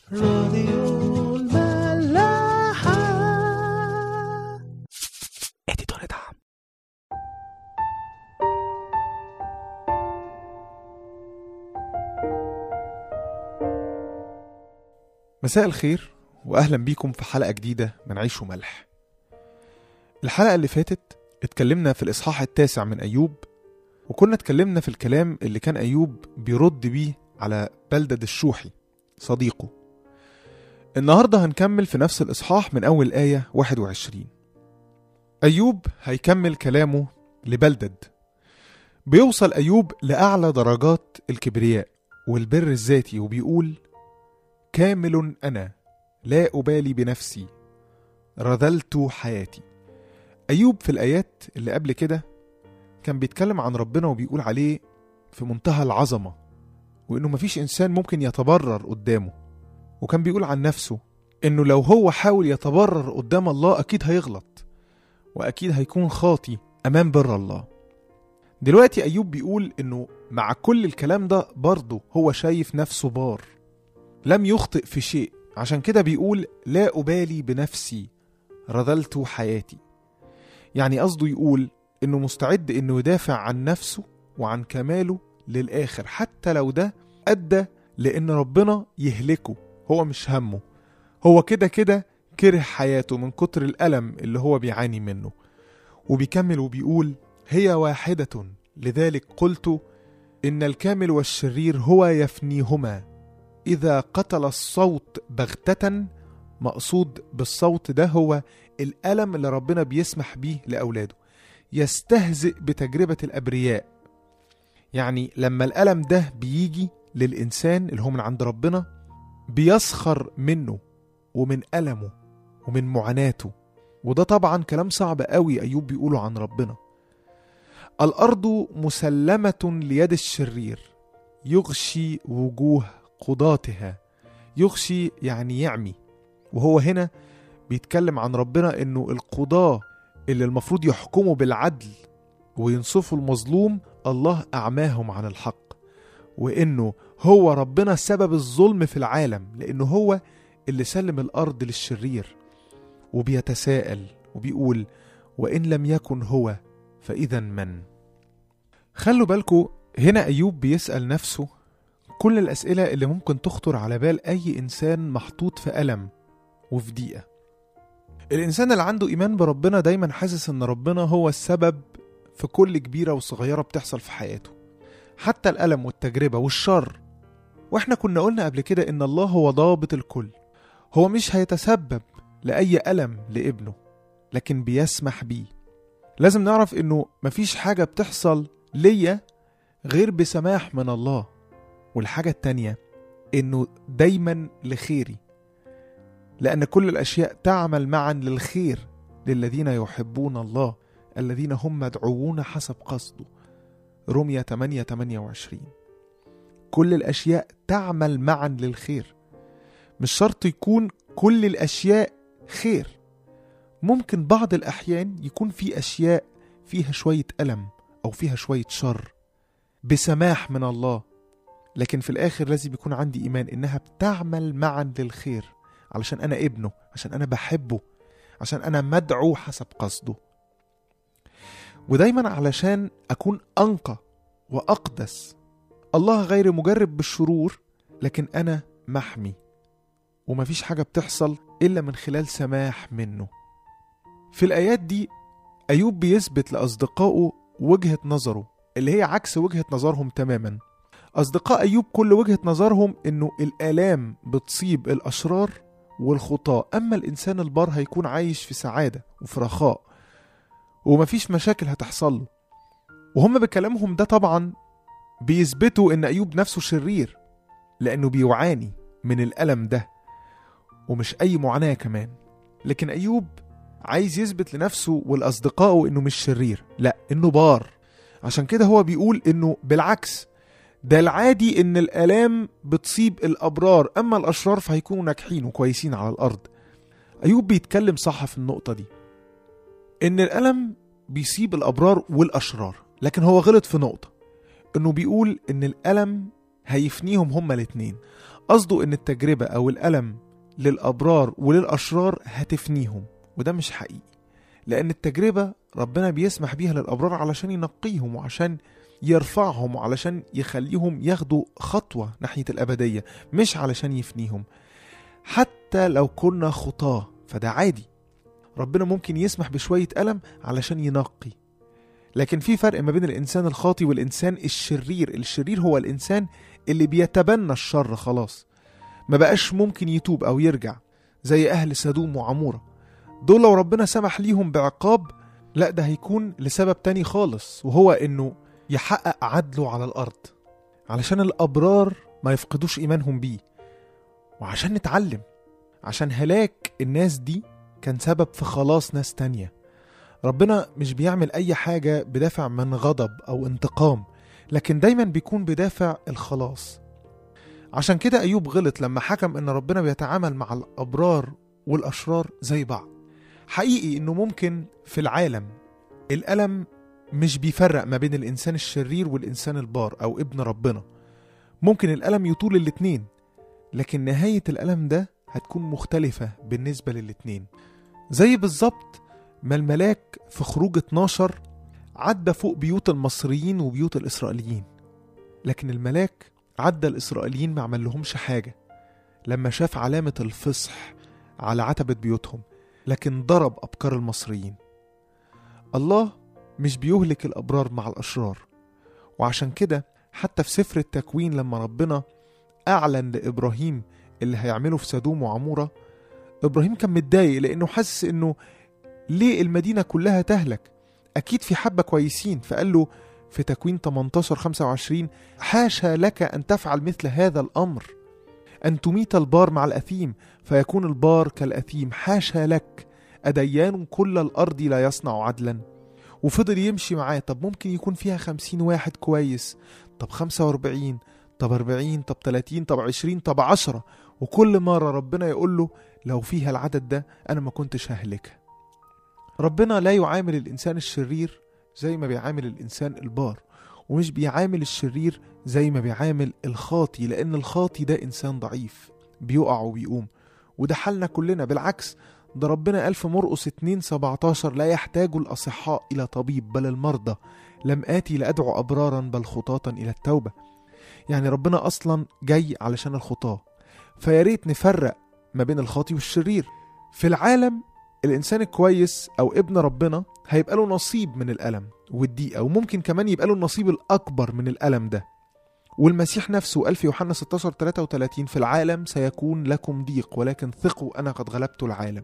راديو الملاحة اديتور دعم مساء الخير واهلا بيكم في حلقه جديده من عيش وملح الحلقه اللي فاتت اتكلمنا في الاصحاح التاسع من ايوب وكنا اتكلمنا في الكلام اللي كان ايوب بيرد بيه على بلدد الشوحي صديقه النهارده هنكمل في نفس الاصحاح من اول ايه 21 ايوب هيكمل كلامه لبلدد بيوصل ايوب لاعلى درجات الكبرياء والبر الذاتي وبيقول كامل انا لا ابالي بنفسي رذلت حياتي ايوب في الايات اللي قبل كده كان بيتكلم عن ربنا وبيقول عليه في منتهى العظمه وانه مفيش انسان ممكن يتبرر قدامه وكان بيقول عن نفسه انه لو هو حاول يتبرر قدام الله اكيد هيغلط واكيد هيكون خاطي امام بر الله دلوقتي ايوب بيقول انه مع كل الكلام ده برضه هو شايف نفسه بار لم يخطئ في شيء عشان كده بيقول لا أبالي بنفسي رذلت حياتي يعني قصده يقول إنه مستعد إنه يدافع عن نفسه وعن كماله للآخر حتى لو ده أدى لأن ربنا يهلكه هو مش همه هو كده كده كره حياته من كتر الألم اللي هو بيعاني منه وبيكمل وبيقول هي واحدة لذلك قلت إن الكامل والشرير هو يفنيهما إذا قتل الصوت بغتة مقصود بالصوت ده هو الألم اللي ربنا بيسمح بيه لأولاده يستهزئ بتجربة الأبرياء يعني لما الألم ده بيجي للإنسان اللي هو من عند ربنا بيسخر منه ومن ألمه ومن معاناته وده طبعا كلام صعب قوي أيوب بيقوله عن ربنا الأرض مسلمة ليد الشرير يغشي وجوه قضاتها يغشي يعني يعمي وهو هنا بيتكلم عن ربنا انه القضاة اللي المفروض يحكموا بالعدل وينصفوا المظلوم الله اعماهم عن الحق وانه هو ربنا سبب الظلم في العالم لانه هو اللي سلم الارض للشرير وبيتساءل وبيقول وان لم يكن هو فاذا من خلوا بالكم هنا ايوب بيسال نفسه كل الأسئلة اللي ممكن تخطر على بال أي إنسان محطوط في ألم وفي ضيقة الإنسان اللي عنده إيمان بربنا دايما حاسس إن ربنا هو السبب في كل كبيرة وصغيرة بتحصل في حياته حتى الألم والتجربة والشر وإحنا كنا قلنا قبل كده إن الله هو ضابط الكل هو مش هيتسبب لأي ألم لابنه لكن بيسمح بيه لازم نعرف إنه مفيش حاجة بتحصل ليا غير بسماح من الله والحاجة التانية إنه دايما لخيري لأن كل الأشياء تعمل معا للخير للذين يحبون الله الذين هم مدعوون حسب قصده رمية 8 28 كل الأشياء تعمل معا للخير مش شرط يكون كل الأشياء خير ممكن بعض الأحيان يكون في أشياء فيها شوية ألم أو فيها شوية شر بسماح من الله لكن في الآخر لازم يكون عندي إيمان إنها بتعمل معا للخير علشان أنا ابنه عشان أنا بحبه عشان أنا مدعو حسب قصده ودايما علشان أكون أنقى وأقدس الله غير مجرب بالشرور لكن أنا محمي ومفيش حاجة بتحصل إلا من خلال سماح منه في الآيات دي أيوب بيثبت لأصدقائه وجهة نظره اللي هي عكس وجهة نظرهم تماما أصدقاء أيوب كل وجهة نظرهم إنه الآلام بتصيب الأشرار والخطاة أما الإنسان البار هيكون عايش في سعادة وفي رخاء ومفيش مشاكل هتحصل له وهم بكلامهم ده طبعا بيثبتوا إن أيوب نفسه شرير لأنه بيعاني من الألم ده ومش أي معاناة كمان لكن أيوب عايز يثبت لنفسه ولأصدقائه إنه مش شرير لا إنه بار عشان كده هو بيقول إنه بالعكس ده العادي ان الالام بتصيب الابرار اما الاشرار فهيكونوا ناجحين وكويسين على الارض ايوب بيتكلم صح في النقطه دي ان الالم بيصيب الابرار والاشرار لكن هو غلط في نقطه انه بيقول ان الالم هيفنيهم هما الاتنين قصده ان التجربة او الألم للأبرار وللأشرار هتفنيهم وده مش حقيقي لأن التجربة ربنا بيسمح بيها للأبرار علشان ينقيهم وعشان يرفعهم وعلشان يخليهم ياخدوا خطوة ناحية الأبدية مش علشان يفنيهم حتى لو كنا خطاة فده عادي ربنا ممكن يسمح بشوية ألم علشان ينقي لكن في فرق ما بين الإنسان الخاطي والإنسان الشرير الشرير هو الإنسان اللي بيتبنى الشر خلاص ما بقاش ممكن يتوب أو يرجع زي أهل سدوم وعمورة دول لو ربنا سمح ليهم بعقاب لا ده هيكون لسبب تاني خالص وهو إنه يحقق عدله على الأرض علشان الأبرار ما يفقدوش إيمانهم بيه وعشان نتعلم عشان هلاك الناس دي كان سبب في خلاص ناس تانية ربنا مش بيعمل أي حاجة بدافع من غضب أو انتقام لكن دايما بيكون بدافع الخلاص عشان كده أيوب غلط لما حكم إن ربنا بيتعامل مع الأبرار والأشرار زي بعض حقيقي إنه ممكن في العالم الألم مش بيفرق ما بين الإنسان الشرير والإنسان البار أو ابن ربنا ممكن الألم يطول الاتنين لكن نهاية الألم ده هتكون مختلفة بالنسبة للاتنين زي بالظبط ما الملاك في خروج 12 عدى فوق بيوت المصريين وبيوت الإسرائيليين لكن الملاك عدى الإسرائيليين ما عمل لهمش حاجة لما شاف علامة الفصح على عتبة بيوتهم لكن ضرب أبكار المصريين الله مش بيهلك الأبرار مع الأشرار وعشان كده حتى في سفر التكوين لما ربنا أعلن لإبراهيم اللي هيعمله في سدوم وعمورة إبراهيم كان متضايق لأنه حاسس إنه ليه المدينة كلها تهلك أكيد في حبة كويسين فقال له في تكوين 18 25 حاشا لك أن تفعل مثل هذا الأمر أن تميت البار مع الأثيم فيكون البار كالأثيم حاشا لك أديان كل الأرض لا يصنع عدلا وفضل يمشي معاه طب ممكن يكون فيها خمسين واحد كويس طب خمسة واربعين طب أربعين طب تلاتين طب عشرين طب عشرة وكل مرة ربنا يقول له لو فيها العدد ده أنا ما كنتش ههلكها ربنا لا يعامل الإنسان الشرير زي ما بيعامل الإنسان البار ومش بيعامل الشرير زي ما بيعامل الخاطي لأن الخاطي ده إنسان ضعيف بيقع وبيقوم وده حالنا كلنا بالعكس ده ربنا قال في مرقس 2 17 لا يحتاج الأصحاء إلى طبيب بل المرضى لم آتي لأدعو أبرارا بل خطاة إلى التوبة يعني ربنا أصلا جاي علشان الخطاة فياريت نفرق ما بين الخاطي والشرير في العالم الإنسان الكويس أو ابن ربنا هيبقى له نصيب من الألم والضيقة وممكن كمان يبقى له النصيب الأكبر من الألم ده والمسيح نفسه قال في يوحنا 16 33 في العالم سيكون لكم ضيق ولكن ثقوا أنا قد غلبت العالم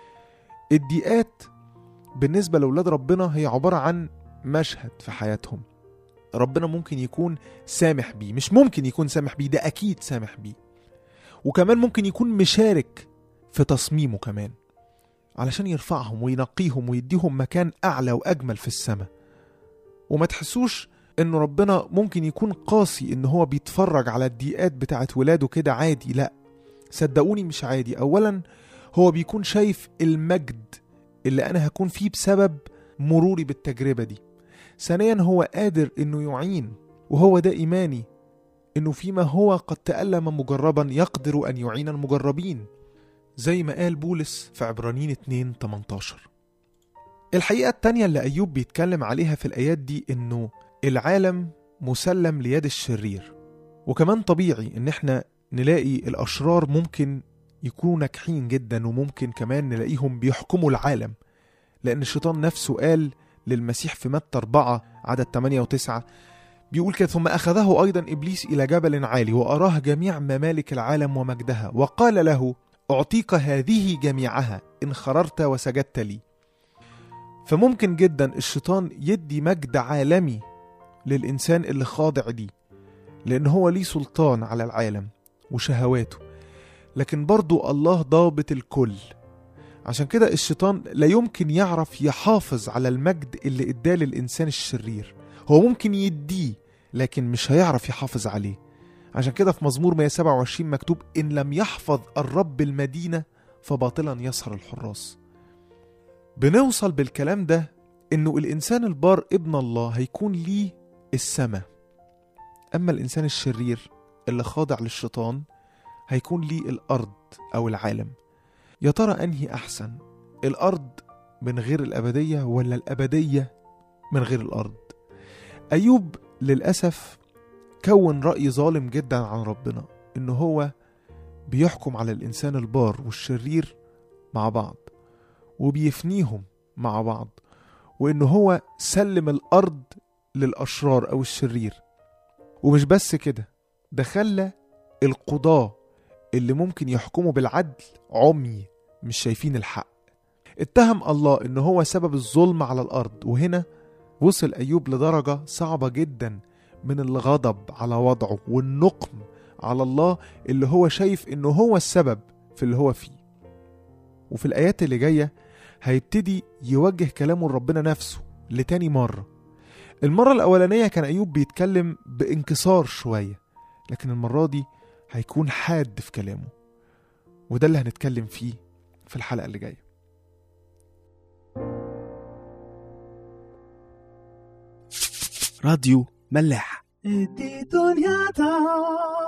الضيقات بالنسبة لأولاد ربنا هي عبارة عن مشهد في حياتهم ربنا ممكن يكون سامح بيه مش ممكن يكون سامح بيه ده أكيد سامح بيه وكمان ممكن يكون مشارك في تصميمه كمان علشان يرفعهم وينقيهم ويديهم مكان أعلى وأجمل في السماء وما تحسوش إنه ربنا ممكن يكون قاسي إن هو بيتفرج على الضيقات بتاعت ولاده كده عادي لأ صدقوني مش عادي أولا هو بيكون شايف المجد اللي أنا هكون فيه بسبب مروري بالتجربة دي ثانيا هو قادر إنه يعين وهو ده إيماني إنه فيما هو قد تألم مجربا يقدر أن يعين المجربين زي ما قال بولس في عبرانيين 2 18 الحقيقة التانية اللي أيوب بيتكلم عليها في الآيات دي إنه العالم مسلم ليد الشرير وكمان طبيعي إن إحنا نلاقي الأشرار ممكن يكونوا ناجحين جدا وممكن كمان نلاقيهم بيحكموا العالم لأن الشيطان نفسه قال للمسيح في متى 4 عدد 8 و9 بيقول كده ثم أخذه أيضا إبليس إلى جبل عالي وأراه جميع ممالك العالم ومجدها وقال له أعطيك هذه جميعها إن خررت وسجدت لي فممكن جدا الشيطان يدي مجد عالمي للإنسان اللي خاضع ليه لأن هو ليه سلطان على العالم وشهواته لكن برضو الله ضابط الكل عشان كده الشيطان لا يمكن يعرف يحافظ على المجد اللي اداه للإنسان الشرير هو ممكن يديه لكن مش هيعرف يحافظ عليه عشان كده في مزمور 127 مكتوب إن لم يحفظ الرب المدينة فباطلا يسهر الحراس بنوصل بالكلام ده إنه الإنسان البار ابن الله هيكون ليه السماء أما الإنسان الشرير اللي خاضع للشيطان هيكون ليه الأرض أو العالم يا ترى أنهي أحسن الأرض من غير الأبدية ولا الأبدية من غير الأرض أيوب للأسف كون رأي ظالم جدا عن ربنا إن هو بيحكم على الإنسان البار والشرير مع بعض وبيفنيهم مع بعض وإن هو سلم الأرض للأشرار أو الشرير ومش بس كده ده خلى القضاة اللي ممكن يحكموا بالعدل عمي مش شايفين الحق اتهم الله ان هو سبب الظلم على الارض وهنا وصل ايوب لدرجة صعبة جدا من الغضب على وضعه والنقم على الله اللي هو شايف انه هو السبب في اللي هو فيه وفي الايات اللي جاية هيبتدي يوجه كلامه لربنا نفسه لتاني مرة المرة الأولانية كان أيوب بيتكلم بانكسار شوية لكن المرة دي هيكون حاد في كلامه وده اللي هنتكلم فيه في الحلقة اللي جاية راديو ملاح دي دنيا تا